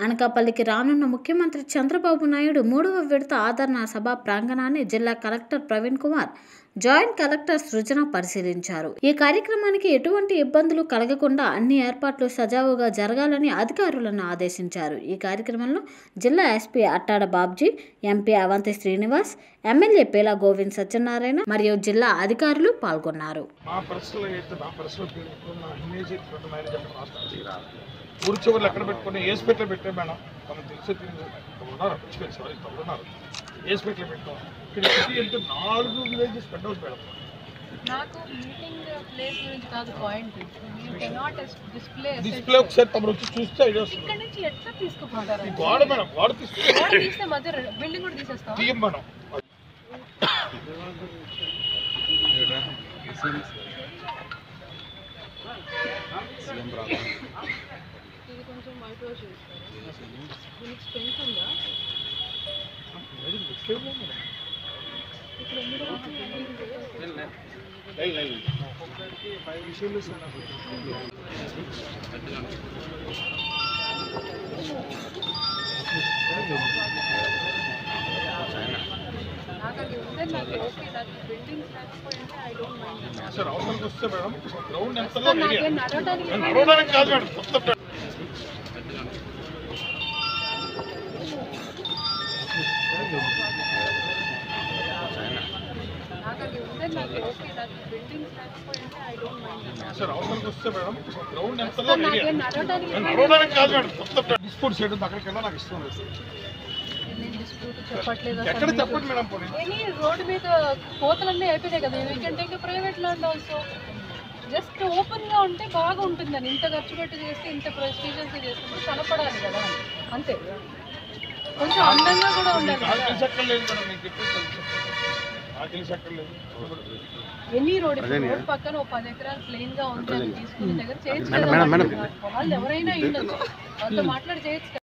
అనకాపల్లికి రానున్న ముఖ్యమంత్రి చంద్రబాబు నాయుడు మూడవ విడత ఆదరణ సభ ప్రాంగణాన్ని జిల్లా collector Praveen Kumar joint collector Srujana పరిశీలించారు ఈ కార్యక్రమానికి ఎటువంటి ఇబ్బందులు కలగకుండా అన్ని ఏర్పాట్లు సజావుగా జరగాలని అధికారులను ఆదేశించారు ఈ కార్యక్రమంలో జిల్లా SP Attada Babji MP Avanthi Srinivas MLA Pela Govind Satyanarayana మరియు జిల్లా అధికారులు పాల్గొన్నారు మా పరిస్థితుల్లో అయితే నా పరిస్థితుల్లో పెట్టుకున్న ఇమేజ్ ఇటువంటి మేనేజర్ రాష్ట్రం ఊరి చివరిలో ఎక్కడ పెట్టుకుని ఏస్పేట్లో పెట్టే మేడం తమకు తెలిసే తిరిగి ఇక్కడ ఉన్నారు పిచ్చిపోయి సారీ ఇక్కడ ఉన్నారు ఏస్పేట్లో పెట్టాం ఇక్కడ సిటీ వెళ్తే నాలుగు విలేజెస్ పెద్ద మేడం నాకు మీటింగ్ ప్లేస్ గురించి కాదు point you cannot display display ఒకసారి తమరు వచ్చి చూస్తే ఐడియా వస్తుంది ఇక్కడ నుంచి ఎట్లా తీసుకుపోతారు ఈ గోడ మేడం గోడ తీసుకుంటే గోడ తీస్తే మధ్య బిల్డింగ్ కూడా తీసేస్తాం తీయం మేడం ఇది కొంచెం వైట్ వాష్ చేస్తారు దీనికి స్ట్రెంత్ ఉందా ఇక్కడ ఎన్ని రోజులు నాకు అది ఉందని నాకు ఓకే నాకు బిల్డింగ్స్ లేకపోయింటే ఐ డోంట్ మైండ్ సార్ అవసరానికి వస్తే మేడం గ్రౌండ్ ఎంత నాకేం నడవడానికి నడవడానికి కాదు మేడం మొత్తం నాకు అది ఉందని నాకు ఓకే నాకు బిల్డింగ్స్ లేకపోయింటే ఐ డోంట్ మైండ్ సార్ అవసరానికి వస్తే మేడం గ్రౌండ్ ఎంత నాకేం నడవడానికి నడవడానికి కాదు మేడం మొత్తం డిస్పోర్ట్ చేయడం అక్కడికి వెళ్ళా నాకు ఇష్టం లేదు నేను డిస్ప్యూట్ చెప్పట్లేదు ఎక్కడ చెప్పండి మేడం పోనీ ఎనీ రోడ్డు మీద కోతలన్నీ అయిపోయినాయి కదా we can take private land also just open గా ఉంటే బాగా ఉంటుందని ఇంత ఖర్చు పెట్టి చేస్తే ఇంత ప్రెస్టీజియస్ చేస్తే కనపడాలి కదా అంతే కొంచెం అందంగా కూడా ఉండాలి నాకు కదా తెలిసి అక్కడ లేదు మేడం మీకు చెప్పేసి తెలుసు నాకు తెలిసి అక్కడ లేదు ఎనీ రోడ్ రోడ్ పక్కన ఒక పది ఎకరాలు ప్లెయిన్ గా ఉంది అని తీసుకునే దగ్గర చేయొచ్చు కదా వాళ్ళు ఎవరైనా ఉండొచ్చు వాళ్ళతో మాట్లాడి చేయొచ్చు కదా